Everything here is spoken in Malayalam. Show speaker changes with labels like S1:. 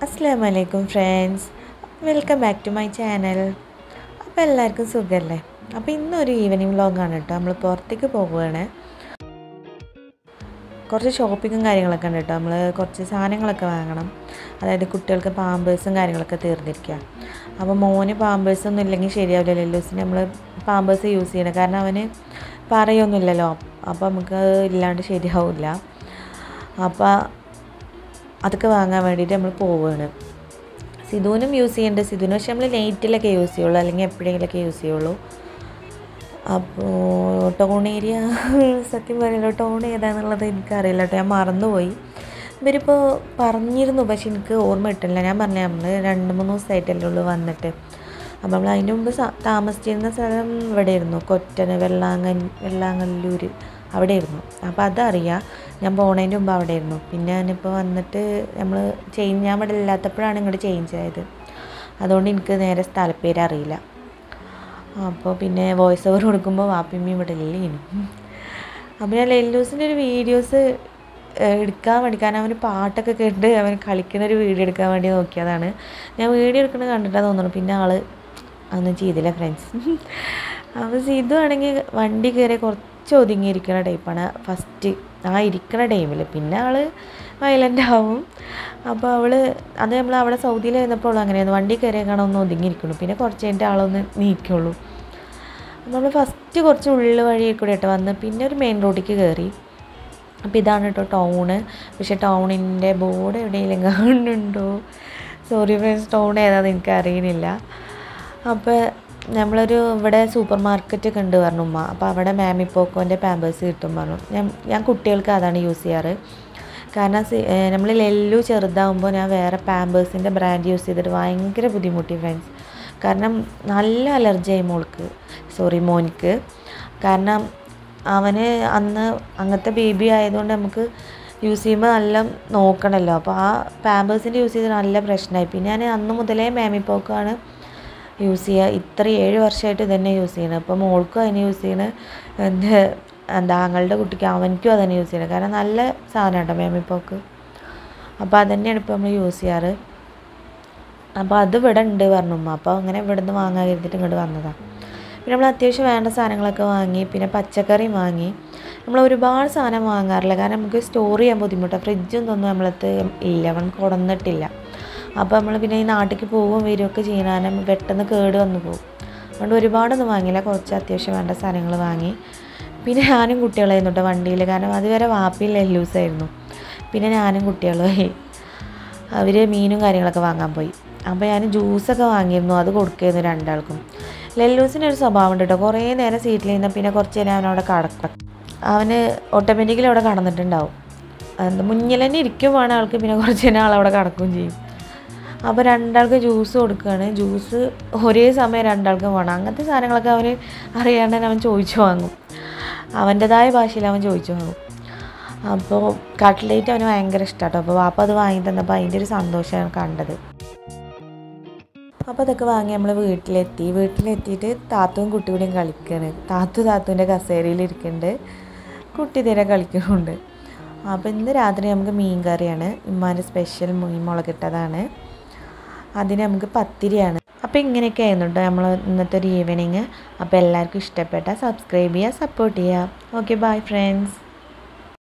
S1: അസ്സാം വലൈക്കും friends welcome back to my channel അപ്പോൾ എല്ലാവർക്കും സുഖമല്ലേ അപ്പോൾ ഇന്നൊരു ഈവനിങ് വ്ലോഗാണ് കേട്ടോ നമ്മൾ പുറത്തേക്ക് പോവുകയാണ് കുറച്ച് ഷോപ്പിങ്ങും കാര്യങ്ങളൊക്കെ ഉണ്ട് കേട്ടോ നമ്മൾ കുറച്ച് സാധനങ്ങളൊക്കെ വാങ്ങണം അതായത് കുട്ടികൾക്ക് പാമ്പേഴ്സും കാര്യങ്ങളൊക്കെ തീർന്നിരിക്കുക അപ്പോൾ മോന് പാമ്പേഴ്സ് ഒന്നും ഇല്ലെങ്കിൽ ശരിയാവില്ലല്ലോ ലൂസിന് നമ്മൾ പാമ്പേഴ്സ് യൂസ് ചെയ്യണം കാരണം അവന് പറയൊന്നുമില്ലല്ലോ അപ്പോൾ നമുക്ക് ഇല്ലാണ്ട് ശരിയാവില്ല അപ്പോൾ അതൊക്കെ വാങ്ങാൻ വേണ്ടിയിട്ട് നമ്മൾ പോവുകയാണ് സിധുവിനും യൂസ് ചെയ്യുന്നുണ്ട് സിധുവിന് പക്ഷെ നമ്മൾ നൈറ്റിലൊക്കെ യൂസ് ചെയ്യുള്ളൂ അല്ലെങ്കിൽ എപ്പോഴെങ്കിലൊക്കെ യൂസ് ചെയ്യുള്ളൂ അപ്പോൾ ടോൺ ഏരിയ സത്യം പറയുമല്ലോ ടോൺ ഏതാണെന്നുള്ളത് എനിക്കറിയില്ല കേട്ടോ ഞാൻ മറന്നുപോയി ഇവരിപ്പോൾ പറഞ്ഞിരുന്നു പക്ഷെ എനിക്ക് ഓർമ്മ കിട്ടില്ല ഞാൻ പറഞ്ഞ നമ്മൾ രണ്ട് മൂന്ന് ദിവസമായിട്ടല്ലേ ഉള്ളൂ വന്നിട്ട് അപ്പോൾ നമ്മൾ അതിൻ്റെ മുമ്പ് സ- താമസിച്ചിരുന്ന സ്ഥലം ഇവിടെയായിരുന്നു കൊറ്റന് വെള്ളാങ്ങൽ വെള്ളാങ്ങല്ലൂർ അവിടെയായിരുന്നു അപ്പോൾ അതറിയാം ഞാൻ പോണതിൻ്റെ മുമ്പ് അവിടെയായിരുന്നു പിന്നെ ഞാനിപ്പോൾ വന്നിട്ട് നമ്മൾ ചേഞ്ച് ഞാൻ ഇവിടെ ഇല്ലാത്തപ്പോഴാണ് ഇങ്ങോട്ട് ചേഞ്ച് ആയത് അതുകൊണ്ട് എനിക്ക് നേരെ സ്ഥലപ്പേര് അറിയില്ല അപ്പോൾ പിന്നെ വോയിസ് ഓവർ കൊടുക്കുമ്പോൾ വാപ്പിമ്മ ഇവിടെ ഇല്ലേനു അപ്പോൾ ഞാൻ ലെല്ലൂസിൻ്റെ ഒരു വീഡിയോസ് എടുക്കാൻ വേണ്ടി കാരണം അവന് പാട്ടൊക്കെ കേട്ട് അവൻ കളിക്കുന്ന ഒരു വീഡിയോ എടുക്കാൻ വേണ്ടി നോക്കിയതാണ് ഞാൻ വീഡിയോ എടുക്കുന്നത് കണ്ടിട്ടാണ് തോന്നുന്നു പിന്നെ ആള് അതൊന്നും ചെയ്തില്ല ഫ്രണ്ട്സ് അപ്പോൾ സിധു ആണെങ്കിൽ വണ്ടി കയറി കുറച്ച് ഒതുങ്ങിയിരിക്കുന്ന ടൈപ്പാണ് ഫസ്റ്റ് ആ ഇരിക്കുന്ന ടൈമിൽ പിന്നെ ആൾ വയലൻ്റ് ആവും അപ്പോൾ അവൾ അത് നമ്മൾ അവിടെ സൗദിയിൽ ഇരുന്നപ്പോൾ അങ്ങനെയായിരുന്നു വണ്ടി കയറിയേക്കാണ് ഒന്ന് ഒതുങ്ങിയിരിക്കുള്ളൂ പിന്നെ കുറച്ച് കഴിഞ്ഞിട്ട് ആളൊന്ന് നീക്കുള്ളൂ നമ്മൾ ഫസ്റ്റ് കുറച്ച് ഉള്ളിൽ വഴി കൂടെ കേട്ടോ വന്ന് പിന്നെ ഒരു മെയിൻ റോഡിലേക്ക് കയറി അപ്പോൾ ഇതാണ് കേട്ടോ ടൗണ് പക്ഷേ ടൗണിൻ്റെ ബോർഡ് എവിടെയെങ്കിലും കാണുന്നുണ്ടോ സോറി ഫ്രണ്ട്സ് ടൗൺ ഏതാണെന്ന് എനിക്ക് അറിയുന്നില്ല അപ്പോൾ നമ്മളൊരു ഇവിടെ സൂപ്പർ മാർക്കറ്റ് ഒക്കെ ഉണ്ട് പറഞ്ഞു ഉമ്മ അപ്പോൾ അവിടെ മാമി പോക്കോൻ്റെ പാമ്പേഴ്സ് കിട്ടും പറഞ്ഞു ഞാൻ ഞാൻ കുട്ടികൾക്ക് അതാണ് യൂസ് ചെയ്യാറ് കാരണം നമ്മൾ ലെല്ലു ചെറുതാവുമ്പോൾ ഞാൻ വേറെ പാമ്പേഴ്സിൻ്റെ ബ്രാൻഡ് യൂസ് ചെയ്തിട്ട് ഭയങ്കര ബുദ്ധിമുട്ടി ഫ്രണ്ട്സ് കാരണം നല്ല അലർജിയായി മോൾക്ക് സോറി മോനിക്ക് കാരണം അവന് അന്ന് അങ്ങനത്തെ ബേബി ആയതുകൊണ്ട് നമുക്ക് യൂസ് ചെയ്യുമ്പോൾ നല്ല നോക്കണമല്ലോ അപ്പോൾ ആ പാമ്പേഴ്സിൻ്റെ യൂസ് ചെയ്ത് നല്ല പ്രശ്നമായി പിന്നെ ഞാൻ അന്ന് മുതലേ മാമി പോക്കാണ് യൂസ് ചെയ്യുക ഇത്ര ഏഴ് വർഷമായിട്ട് ഇതന്നെ യൂസ് ചെയ്യണം അപ്പോൾ മോൾക്കും അതിനെ യൂസ് ചെയ്യണത് എൻ്റെ എന്താ ആങ്ങളുടെ കുട്ടിക്ക് അവനിക്കും അതന്നെ യൂസ് ചെയ്യണം കാരണം നല്ല സാധനം കേട്ടോ മാമി പോക്ക് അപ്പോൾ അതന്നെയാണ് ഇപ്പോൾ നമ്മൾ യൂസ് ചെയ്യാറ് അപ്പോൾ അത് ഇവിടെ ഉണ്ട് പറഞ്ഞു ഉമ്മ അപ്പോൾ അങ്ങനെ ഇവിടെ നിന്ന് വാങ്ങാൻ കരുതിയിട്ട് ഇങ്ങോട്ട് വന്നതാണ് പിന്നെ നമ്മൾ അത്യാവശ്യം വേണ്ട സാധനങ്ങളൊക്കെ വാങ്ങി പിന്നെ പച്ചക്കറിയും വാങ്ങി നമ്മൾ ഒരുപാട് സാധനം വാങ്ങാറില്ല കാരണം നമുക്ക് സ്റ്റോർ ചെയ്യാൻ ബുദ്ധിമുട്ടാണ് ഫ്രിഡ്ജും ഒന്നും നമ്മളത് ഇല്ല അവൻ കൊടന്നിട്ടില്ല അപ്പോൾ നമ്മൾ പിന്നെ ഈ നാട്ടിലേക്ക് പോവുകയും വരികയൊക്കെ ചെയ്യാനും പെട്ടെന്ന് കേട് വന്നു പോകും അതുകൊണ്ട് ഒരുപാടൊന്നും വാങ്ങിയില്ല കുറച്ച് അത്യാവശ്യം വേണ്ട സാധനങ്ങൾ വാങ്ങി പിന്നെ ഞാനും കുട്ടികളായിരുന്നു കേട്ടോ വണ്ടിയിൽ കാരണം അതുവരെ വാപ്പിയിൽ ലൂസായിരുന്നു പിന്നെ ഞാനും കുട്ടികളുമായി അവർ മീനും കാര്യങ്ങളൊക്കെ വാങ്ങാൻ പോയി അപ്പോൾ ഞാൻ ജ്യൂസൊക്കെ വാങ്ങിയിരുന്നു അത് കൊടുക്കുകയായിരുന്നു രണ്ടാൾക്കും ലെല്ലൂസിന് ഒരു സ്വഭാവം ഉണ്ട് കേട്ടോ കുറേ നേരം സീറ്റിൽ നിന്ന് പിന്നെ കുറച്ച് നേരം അവനവിടെ കടക്കും അവന് ഓട്ടോമാറ്റിക്കലി അവിടെ കടന്നിട്ടുണ്ടാവും എന്താ മുന്നിൽ തന്നെ ഇരിക്കും വേണം ആൾക്ക് പിന്നെ കുറച്ച് നേരം ആളവിടെ കടക്കുകയും ചെയ്യും അപ്പോൾ രണ്ടാൾക്ക് ജ്യൂസ് കൊടുക്കുകയാണ് ജ്യൂസ് ഒരേ സമയം രണ്ടാൾക്കും വേണം അങ്ങനത്തെ സാധനങ്ങളൊക്കെ അവന് അറിയാണ്ട് തന്നെ അവൻ ചോദിച്ചു വാങ്ങും അവൻ്റെതായ ഭാഷയിൽ അവൻ ചോദിച്ചു വാങ്ങും അപ്പോൾ കട്ട്ലേറ്റ് അവന് ഭയങ്കര ഇഷ്ടമാട്ടോ അപ്പോൾ വാപ്പ അത് വാങ്ങി തന്നപ്പോൾ അതിൻ്റെ ഒരു സന്തോഷമാണ് കണ്ടത് അപ്പോൾ അതൊക്കെ വാങ്ങി നമ്മൾ വീട്ടിലെത്തി വീട്ടിലെത്തിയിട്ട് താത്തും കുട്ടികൂടെയും കളിക്കുകയാണ് താത്തു താത്തുവിൻ്റെ കസേരയിൽ ഇരിക്കുന്നുണ്ട് കുട്ടി തീരെ കളിക്കുന്നുണ്ട് അപ്പോൾ ഇന്ന് രാത്രി നമുക്ക് മീൻ കറിയാണ് ഉമ്മാൻ്റെ സ്പെഷ്യൽ മീൻ മുളകിട്ടതാണ് അതിന് നമുക്ക് പത്തിരിയാണ് അപ്പോൾ ഇങ്ങനെയൊക്കെ ആയിരുന്നു കേട്ടോ നമ്മൾ ഇന്നത്തെ ഒരു ഈവനിങ് അപ്പോൾ എല്ലാവർക്കും ഇഷ്ടപ്പെട്ട സബ്സ്ക്രൈബ് ചെയ്യുക സപ്പോർട്ട് ചെയ്യുക ഓക്കെ ബൈ ഫ്രണ്ട്സ്